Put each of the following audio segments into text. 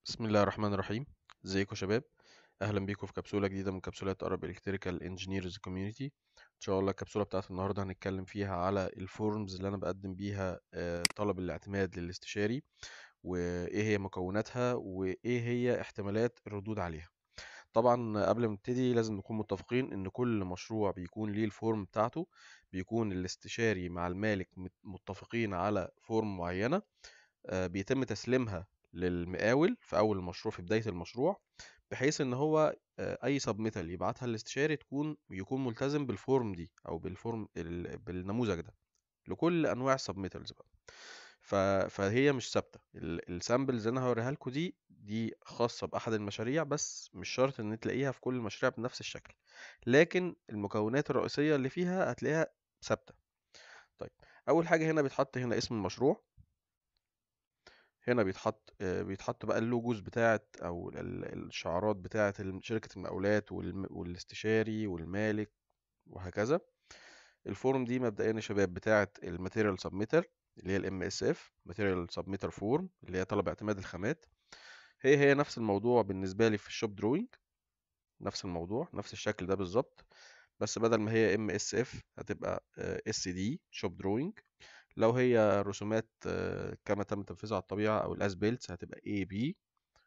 بسم الله الرحمن الرحيم ازيكم يا شباب اهلا بيكم في كبسوله جديده من كبسولات ارب الكتريكال انجينيرز كوميونتي ان شاء الله الكبسوله بتاعت النهارده هنتكلم فيها على الفورمز اللي انا بقدم بيها آه، طلب الاعتماد للاستشاري وايه هي مكوناتها وايه هي احتمالات الردود عليها طبعا قبل ما نبتدي لازم نكون متفقين ان كل مشروع بيكون ليه الفورم بتاعته بيكون الاستشاري مع المالك مت- متفقين على فورم معينه آه، بيتم تسليمها للمقاول في اول المشروع في بدايه المشروع بحيث ان هو آه، اي سبميتال يبعتها للاستشاري تكون يكون ملتزم بالفورم دي او بالفورم ال- بالنموذج ده لكل انواع السبميتالز بقى ف... فهي مش ثابته السامبلز اللي انا هوريها لكم دي دي خاصه باحد المشاريع بس مش شرط ان تلاقيها في كل المشاريع بنفس الشكل لكن المكونات الرئيسيه اللي فيها هتلاقيها ثابته طيب اول حاجه هنا بيتحط هنا اسم المشروع هنا بيتحط آه، بيتحط بقى اللوجوز بتاعت او ال- الشعارات بتاعت الم- شركة المقاولات والم- والاستشاري والمالك وهكذا الفورم دي مبدئيا يا شباب بتاعت الماتيريال سبميتر اللي هي الام اس اف ماتيريال سبميتر فورم اللي هي طلب اعتماد الخامات هي هي نفس الموضوع بالنسبة لي في الشوب دروينج نفس الموضوع نفس الشكل ده بالظبط بس بدل ما هي ام اس اف هتبقى اس دي شوب دروينج لو هي رسومات آه، كما تم تنفيذها على الطبيعة أو الأسبيلتس هتبقى اي بي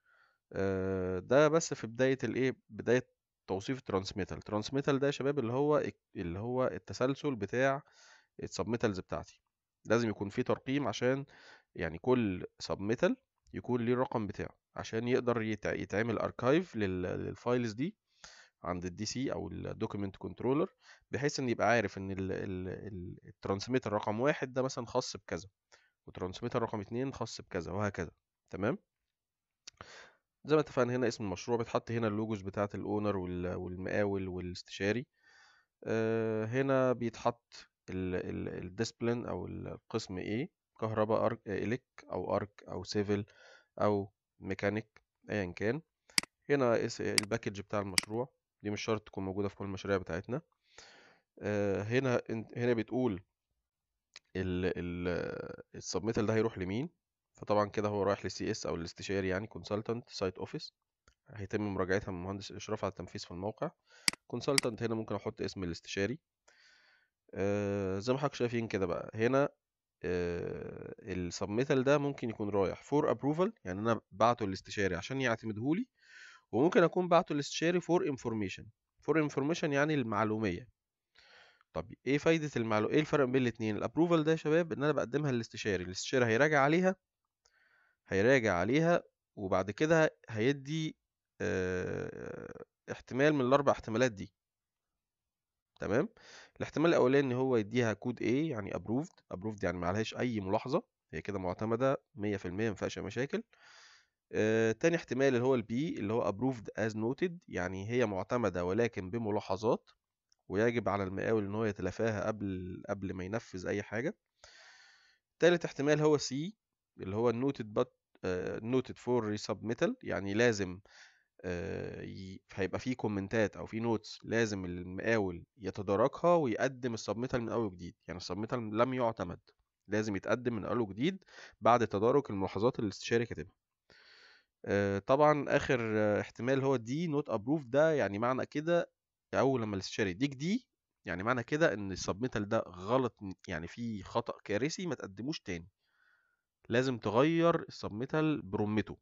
ده بس في بداية الايه بداية توصيف الترانسميتال الترانسميتال ده يا شباب اللي هو اللي هو التسلسل بتاع السبميتالز بتاعتي لازم يكون في ترقيم عشان يعني كل سبميتال يكون ليه الرقم بتاعه عشان يقدر يتع- يتعمل اركايف للفايلز دي عند الدي سي او الدوكيمنت كنترولر بحيث ان يبقى عارف ان الترانسميتر رقم واحد ده مثلا خاص بكذا وترانسميتر رقم اتنين خاص بكذا وهكذا تمام زي ما اتفقنا هنا اسم المشروع بيتحط هنا اللوجوز بتاعة الاونر وال- والمقاول والاستشاري آه، هنا بيتحط الديسبلين او القسم ايه كهرباء ارك الك او ارك او سيفل او ميكانيك ايا كان هنا اس- الباكج بتاع المشروع دي مش شرط تكون موجودة في كل المشاريع بتاعتنا آه، هنا انت- هنا بتقول ال ال السبميتال ده هيروح لمين فطبعا كده هو رايح للسي اس او الاستشاري يعني كونسلتنت سايت اوفيس هيتم مراجعتها من مهندس الاشراف على التنفيذ في الموقع كونسلتنت هنا ممكن احط اسم الاستشاري آه زي ما حضرتك شايفين كده بقى هنا آه السبميتال ده ممكن يكون رايح فور ابروفال يعني انا بعته للاستشاري عشان يعتمدهولي وممكن اكون بعته للاستشاري فور انفورميشن فور انفورميشن يعني المعلوميه طب ايه فايده المعلومه ايه الفرق بين الاثنين الابروفال ده يا شباب ان انا بقدمها للاستشاري الاستشاري هيراجع عليها هيراجع عليها وبعد كده هيدي آه، احتمال من الاربع احتمالات دي تمام الاحتمال الاولاني ان هو يديها كود A يعني approved approved يعني ما عليهاش اي ملاحظه هي كده معتمده 100% ما فيهاش أي مشاكل آه، تاني احتمال اللي هو البي اللي هو approved as noted يعني هي معتمده ولكن بملاحظات ويجب على المقاول ان هو يتلافاها قبل قبل ما ينفذ اي حاجه تالت احتمال هو سي اللي هو noted but آه، noted for resubmittal يعني لازم آه، ي- هيبقى فيه كومنتات او فيه نوتس لازم المقاول يتداركها ويقدم السبميتال من اول وجديد يعني السبميتال لم يعتمد لازم يتقدم من اول وجديد بعد تدارك الملاحظات اللي الاستشاري كاتبها آه، طبعا اخر آه، احتمال هو دي نوت ابروف ده يعني معنى كده اول لما الاستشاري يديك دي يعني معنى كده ان السبميتال ده غلط يعني فيه خطأ كارثي ما تقدموش تاني لازم تغير السبميتال برمته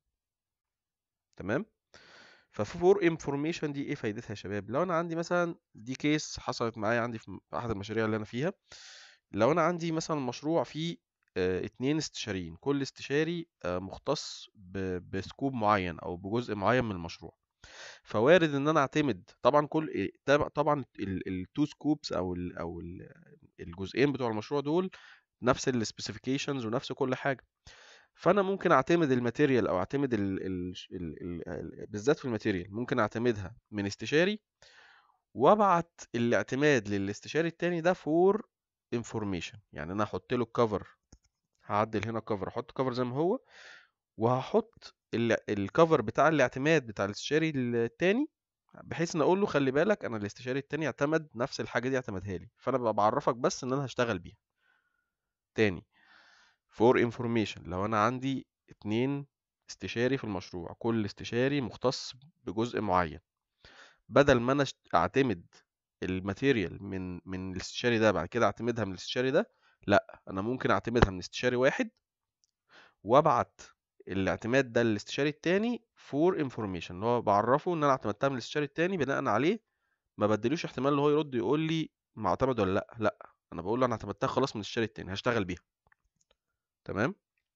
تمام ففور انفورميشن دي ايه فايدتها يا شباب لو انا عندي مثلا دي كيس حصلت معايا عندي في في احد المشاريع اللي انا فيها لو انا عندي مثلا مشروع فيه آه، اتنين استشاريين كل استشاري آه، مختص ب- بسكوب معين او بجزء معين من المشروع فوارد ان انا اعتمد طبعا كل إيه، طب- طبعا التو سكوبس او ال او ال الجزئين بتوع المشروع دول نفس السبيسيفيكيشنز ونفس كل حاجه فانا ممكن اعتمد الماتيريال او اعتمد ال ال ال ال ال بالذات في الماتيريال ممكن اعتمدها من استشاري وابعت الاعتماد للاستشاري التاني ده فور انفورميشن يعني انا هحط له الكفر هعدل هنا الكفر احط كفر زي ما هو وهحط الكفر بتاع الاعتماد بتاع الاستشاري التاني بحيث ان اقول له خلي بالك انا الاستشاري التاني اعتمد نفس الحاجه دي اعتمدها لي فانا ببقى بعرفك بس ان انا هشتغل بيها تاني فور انفورميشن لو انا عندي اتنين استشاري في المشروع كل استشاري مختص بجزء معين بدل ما انا أشت- اعتمد الماتيريال من من الاستشاري ده بعد كده اعتمدها من الاستشاري ده لا انا ممكن اعتمدها من استشاري واحد وابعت الاعتماد ده للاستشاري التاني فور انفورميشن اللي هو بعرفه ان انا اعتمدتها من الاستشاري التاني بناء عليه ما بديلوش احتمال اللي هو يرد يقول لي معتمد ولا لا لا انا بقول له انا اعتمدتها خلاص من الاستشاري التاني هشتغل بيها تمام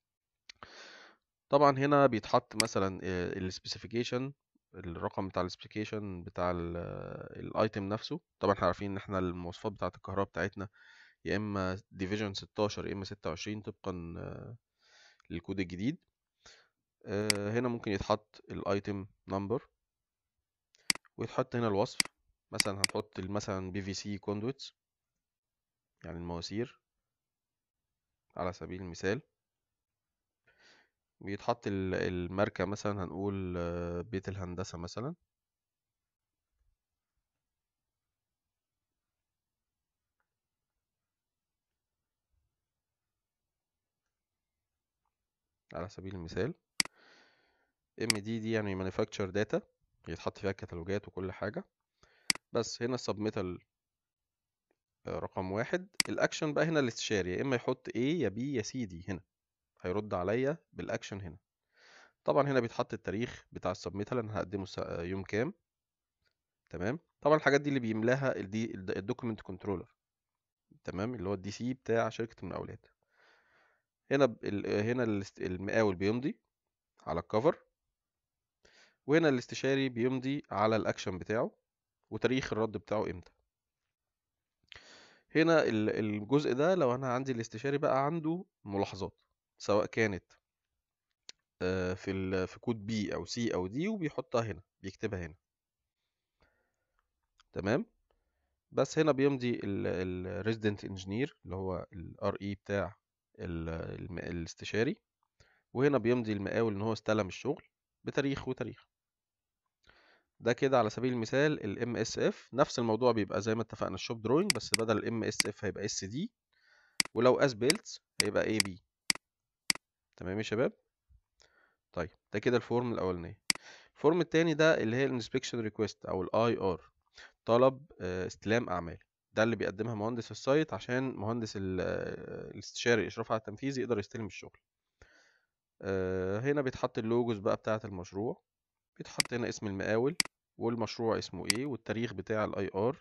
طبعا هنا بيتحط مثلا السبيسيفيكيشن الرقم بتاع السبيسيفيكيشن بتاع الايتم نفسه طبعا احنا عارفين ان احنا المواصفات بتاعه الكهرباء بتاعتنا يا اما ديفيجن 16 يا اما 26 طبقا آه، للكود الجديد آه، هنا ممكن يتحط الايتم نمبر ويتحط هنا الوصف مثلا هنحط مثلا بي في سي كوندويتس يعني المواسير على سبيل المثال بيتحط ال- الماركة مثلا هنقول آه، بيت الهندسة مثلا على سبيل المثال ام دي دي يعني مانيفاكتشر داتا يتحط فيها الكتالوجات وكل حاجة بس هنا السبميتال رقم واحد الاكشن بقى هنا الاستشاري يا اما يحط A يا B يا C دي هنا هيرد عليا بالاكشن هنا طبعا هنا بيتحط التاريخ بتاع السبميتال انا هقدمه س- يوم كام تمام طبعا الحاجات دي اللي بيملاها الدي الدوكيمنت كنترولر تمام اللي هو الدي سي بتاع شركة المقاولات هنا ب- ال- هنا الاست- المقاول بيمضي على الكفر وهنا الاستشاري بيمضي على الاكشن بتاعه وتاريخ الرد بتاعه امتى هنا ال- الجزء ده لو انا عندي الاستشاري بقى عنده ملاحظات سواء كانت آه، في ال في كود بي او سي او دي وبيحطها هنا بيكتبها هنا تمام بس هنا بيمضي الريزيدنت انجينير اللي هو الار اي بتاع ال- الم- الاستشاري وهنا بيمضي المقاول ان هو استلم الشغل بتاريخ وتاريخ ده كده على سبيل المثال الام اس اف نفس الموضوع بيبقى زي ما اتفقنا الشوب دروينج بس بدل الام اس اف هيبقى اس دي ولو اس بيلتس هيبقى اي بي تمام يا شباب طيب ده كده الفورم الاولانيه الفورم التاني ده اللي هي الانسبكشن ريكويست او الاي ار طلب آه، استلام اعمال ده اللي بيقدمها مهندس السايت عشان مهندس ال- آه، الاستشاري الاشراف على التنفيذ يقدر يستلم الشغل آه، هنا بيتحط اللوجوز بقى بتاعه المشروع بيتحط هنا اسم المقاول والمشروع اسمه ايه والتاريخ بتاع الاي ار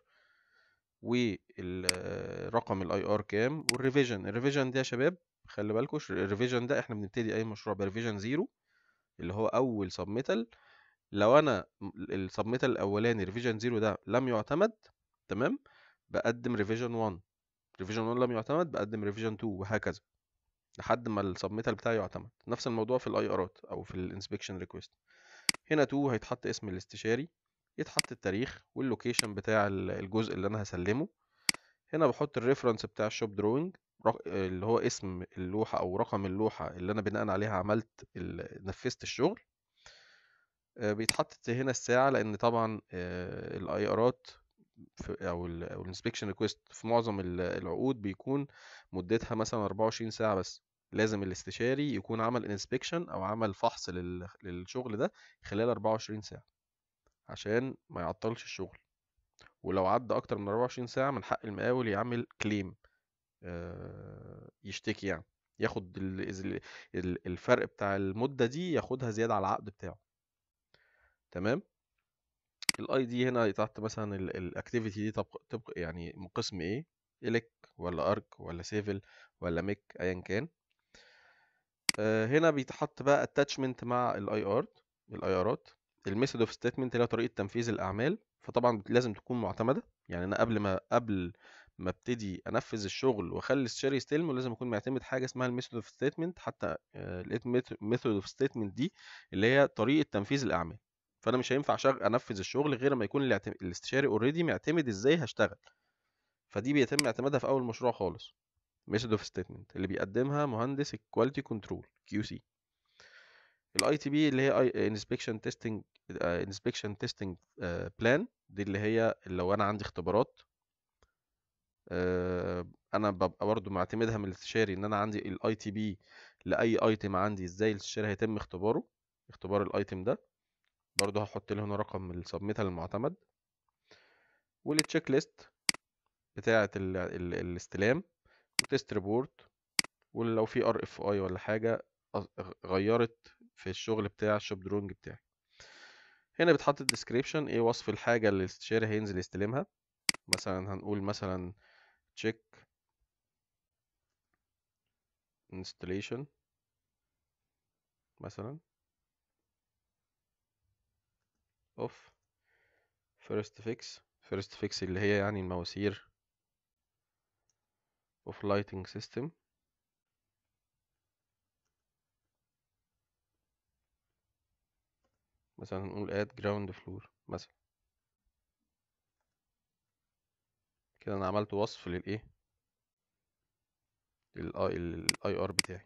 ورقم الاي ار كام والريفيجن الريفيجن ده يا شباب خلي بالكم الريفيجن ده احنا بنبتدي اي مشروع بريفيجن زيرو اللي هو اول سبميتال لو انا السبميتال الاولاني ريفيجن زيرو ده لم يعتمد تمام بقدم ريفيجن 1 ريفيجن 1 لم يعتمد بقدم ريفيجن 2 وهكذا لحد ما السبميتال بتاعي يعتمد نفس الموضوع في الاي ارات او في الانسبكشن ريكويست هنا 2 هيتحط اسم الاستشاري يتحط التاريخ واللوكيشن بتاع ال- الجزء اللي انا هسلمه هنا بحط الريفرنس بتاع الشوب دروينج اللي هو اسم اللوحة او رقم اللوحة اللي انا بناء عليها عملت ال- نفذت الشغل آه، بيتحط هنا الساعة لأن طبعا الاي ارات أو الانسبكشن ريكويست في معظم ال- العقود بيكون مدتها مثلا 24 ساعة بس لازم الاستشاري يكون عمل انسبكشن أو عمل فحص لل- للشغل ده خلال 24 ساعة عشان ما يعطلش الشغل ولو عدى أكتر من 24 ساعة من حق المقاول يعمل كليم يشتكي يعني ياخد ال- ال- ال- الفرق بتاع المدة دي ياخدها زيادة على العقد بتاعه تمام الاي دي هنا تحت مثلا الاكتيفيتي دي طبق طبق يعني من قسم ايه الك ولا ارك ولا سيفل ولا ميك ايا كان آه، هنا بيتحط بقى اتاتشمنت مع الاي ار الاي ارات الميثود اوف ستيتمنت اللي هي طريقه تنفيذ الاعمال فطبعا لازم تكون معتمده يعني انا قبل ما قبل ما ابتدي انفذ الشغل واخلي الاستشاري يستلمه لازم اكون معتمد حاجه اسمها الميثود اوف ستيتمنت حتى آه، لقيت ميثود اوف ستيتمنت دي اللي هي طريقه تنفيذ الاعمال فانا مش هينفع شغ... انفذ الشغل غير ما يكون الاعتم... الاستشاري اوريدي معتمد ازاي هشتغل فدي بيتم اعتمادها في اول مشروع خالص ميثود اوف ستيتمنت اللي بيقدمها مهندس الكواليتي كنترول كيو سي الاي تي بي اللي هي انسبكشن تيستنج انسبكشن تيستنج بلان دي اللي هي لو انا عندي اختبارات آه، انا ببقى برضو معتمدها من الاستشاري ان انا عندي الاي تي بي لاي ايتم عندي ازاي الاستشاري هيتم اختباره اختبار الايتم ده برضه هحط له هنا رقم السبميتال المعتمد والتشيك ليست بتاعه ال ال الاستلام وتست ريبورت ولو في ار اف اي ولا حاجه غيرت في الشغل بتاع الشوب درونج بتاعي هنا بتحط الديسكريبشن ايه وصف الحاجه اللي الاستشاري هينزل يستلمها مثلا هنقول مثلا check installation مثلا of first fix first fix اللي هي يعني المواسير of lighting system مثلا نقول add ground floor مثلا كده انا عملت وصف للايه للاي ار بتاعي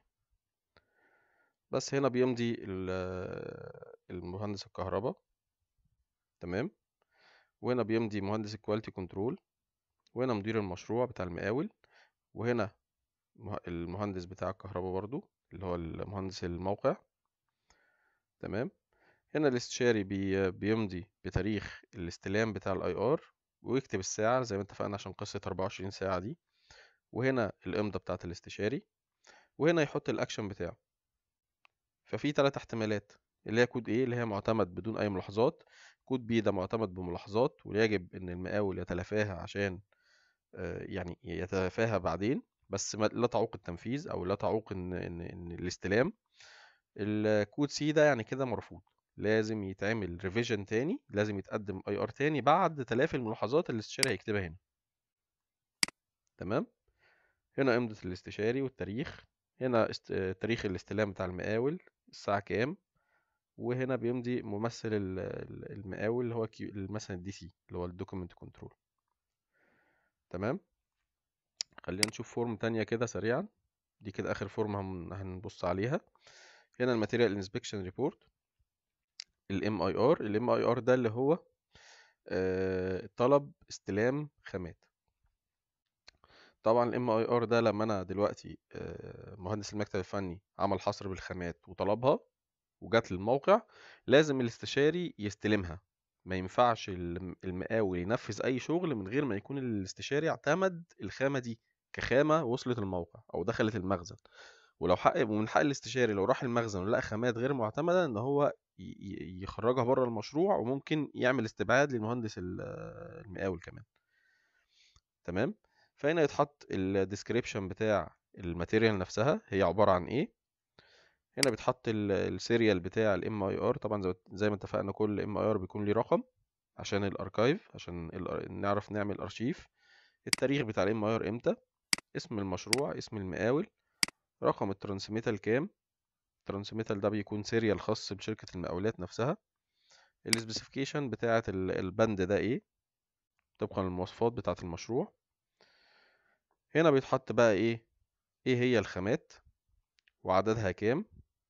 بس هنا بيمضي المهندس الكهرباء تمام وهنا بيمضي مهندس الكواليتي كنترول وهنا مدير المشروع بتاع المقاول وهنا المهندس بتاع الكهرباء برضو اللي هو المهندس الموقع تمام هنا الاستشاري بي بيمضي بتاريخ الاستلام بتاع الاي ار ويكتب الساعة زي ما اتفقنا عشان قصة 24 ساعة دي وهنا الإمضة بتاعة الاستشاري وهنا يحط الأكشن بتاعه ففي ثلاث احتمالات اللي هي كود A اللي هي معتمد بدون أي ملاحظات كود B ده معتمد بملاحظات ويجب إن المقاول يتلافاها عشان يعني يتلافاها بعدين بس لا تعوق التنفيذ أو لا تعوق إن إن, إن الاستلام الكود سي ده يعني كده مرفوض لازم يتعمل ريفيجن تاني لازم يتقدم اي ار تاني بعد تلافي الملاحظات اللي الاستشاري هيكتبها هنا تمام هنا إمضة الاستشاري والتاريخ هنا است... تاريخ الاستلام بتاع المقاول الساعة كام وهنا بيمضي ممثل المقاول اللي هو كي... مثلا الدي سي اللي هو الدوكيمنت كنترول تمام خلينا نشوف فورم تانية كده سريعا دي كده آخر فورم هم... هنبص عليها هنا الماتيريال انسبكشن ريبورت الام اي ار الام اي ار ده اللي هو آه طلب استلام خامات طبعا الام اي ار ده لما انا دلوقتي آه مهندس المكتب الفني عمل حصر بالخامات وطلبها وجات للموقع لازم الاستشاري يستلمها ما ينفعش المقاول ينفذ اي شغل من غير ما يكون الاستشاري اعتمد الخامه دي كخامه وصلت الموقع او دخلت المخزن ولو حق ومن حق الاستشاري لو راح المخزن ولقى خامات غير معتمده ان هو يخرجها بره المشروع وممكن يعمل استبعاد للمهندس المقاول كمان تمام فهنا يتحط الديسكريبشن بتاع الماتيريال نفسها هي عباره عن ايه هنا بيتحط السيريال بتاع الام اي ار طبعا زي ما اتفقنا كل ام اي ار بيكون ليه رقم عشان الاركايف عشان نعرف نعمل ارشيف التاريخ بتاع الام اي ار امتى اسم المشروع اسم المقاول رقم الترانسميتال كام الترانسميتال ده بيكون سيريال خاص بشركة المقاولات نفسها السبيسيفيكيشن بتاعة البند ده ايه طبقا للمواصفات بتاعة المشروع هنا بيتحط بقى ايه ايه هي الخامات وعددها كام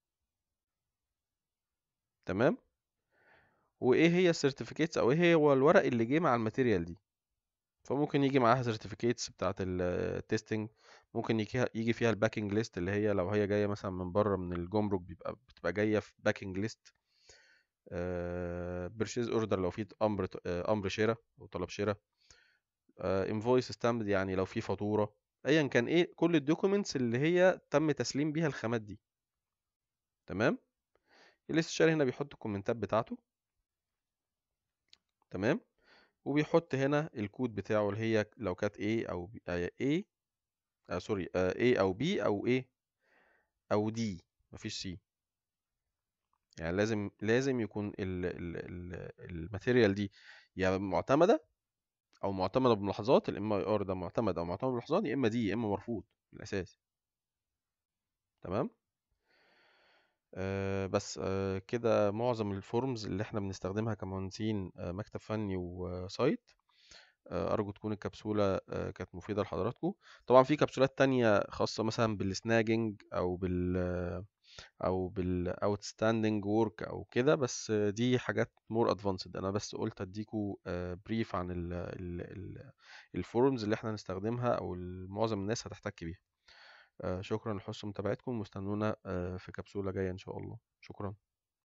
تمام وايه هي السيرتيفيكيتس او ايه هو الورق اللي جه مع الماتيريال دي فممكن يجي معاها سيرتيفيكيتس بتاعه التستنج ممكن يجي فيها الباكينج ليست اللي هي لو هي جايه مثلا من بره من الجمرك بيبقى بتبقى جايه في باكينج ليست بيرشيز اوردر لو في امر امر شراء او طلب شراء انفويس ستامب يعني لو في فاتوره ايا كان ايه كل الدوكيومنتس اللي هي تم تسليم بيها الخامات دي تمام الاستشاري هنا بيحط الكومنتات بتاعته تمام وبيحط هنا الكود بتاعه اللي هي لو كانت A او B A آه سوري آه A او B او A او D مفيش C يعني لازم لازم يكون ال ال ال الماتيريال دي يا معتمدة او معتمدة بملاحظات الام اي ار ده معتمد او معتمد بملاحظات يا اما دي يا اما مرفوض في الاساس تمام آه بس آه كده معظم الفورمز اللي احنا بنستخدمها كمهندسين آه مكتب فني وسايت ارجو تكون الكبسوله كانت مفيده لحضراتكم طبعا في كبسولات تانية خاصه مثلا بالسناجنج او بال او بالاوتستاندنج وورك او كده بس دي حاجات مور ادفانسد انا بس قلت اديكوا بريف عن الفورمز اللي احنا هنستخدمها او معظم الناس هتحتك بيها شكرا لحسن متابعتكم واستنونا في كبسوله جايه ان شاء الله شكرا